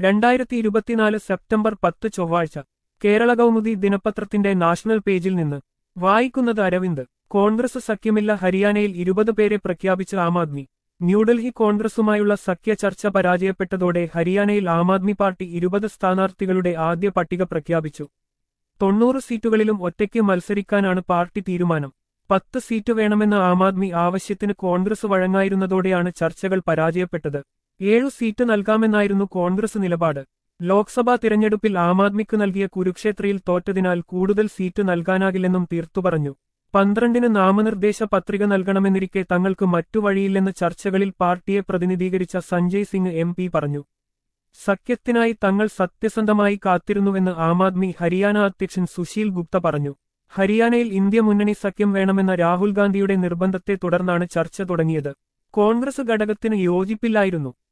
രണ്ടായിരത്തി ഇരുപത്തിനാല് സെപ്റ്റംബർ പത്ത് ചൊവ്വാഴ്ച കേരള കൗമുദി ദിനപത്രത്തിന്റെ നാഷണൽ പേജിൽ നിന്ന് വായിക്കുന്നത് അരവിന്ദ് കോൺഗ്രസ് സഖ്യമില്ല ഹരിയാനയിൽ ഇരുപത് പേരെ പ്രഖ്യാപിച്ച ആം ആദ്മി ന്യൂഡൽഹി കോൺഗ്രസുമായുള്ള സഖ്യ ചർച്ച പരാജയപ്പെട്ടതോടെ ഹരിയാനയിൽ ആം ആദ്മി പാർട്ടി ഇരുപത് സ്ഥാനാർത്ഥികളുടെ ആദ്യ പട്ടിക പ്രഖ്യാപിച്ചു തൊണ്ണൂറ് സീറ്റുകളിലും ഒറ്റയ്ക്ക് മത്സരിക്കാനാണ് പാർട്ടി തീരുമാനം പത്ത് സീറ്റ് വേണമെന്ന ആം ആദ്മി ആവശ്യത്തിന് കോൺഗ്രസ് വഴങ്ങായിരുന്നതോടെയാണ് ചർച്ചകൾ പരാജയപ്പെട്ടത് ഏഴു സീറ്റ് നൽകാമെന്നായിരുന്നു കോൺഗ്രസ് നിലപാട് ലോക്സഭാ തിരഞ്ഞെടുപ്പിൽ ആം ആദ്മിക്ക് നൽകിയ കുരുക്ഷേത്രയിൽ തോറ്റതിനാൽ കൂടുതൽ സീറ്റ് നൽകാനാകില്ലെന്നും തീർത്തു പറഞ്ഞു പന്ത്രണ്ടിന് നാമനിർദ്ദേശ പത്രിക നൽകണമെന്നിരിക്കെ തങ്ങൾക്ക് മറ്റു വഴിയില്ലെന്ന് ചർച്ചകളിൽ പാർട്ടിയെ പ്രതിനിധീകരിച്ച സഞ്ജയ് സിംഗ് എം പറഞ്ഞു സഖ്യത്തിനായി തങ്ങൾ സത്യസന്ധമായി കാത്തിരുന്നുവെന്ന് ആം ആദ്മി ഹരിയാന അധ്യക്ഷൻ സുശീൽ ഗുപ്ത പറഞ്ഞു ഹരിയാനയിൽ ഇന്ത്യ മുന്നണി സഖ്യം വേണമെന്ന രാഹുൽ ഗാന്ധിയുടെ നിർബന്ധത്തെ തുടർന്നാണ് ചർച്ച തുടങ്ങിയത് കോൺഗ്രസ് ഘടകത്തിന് യോജിപ്പില്ലായിരുന്നു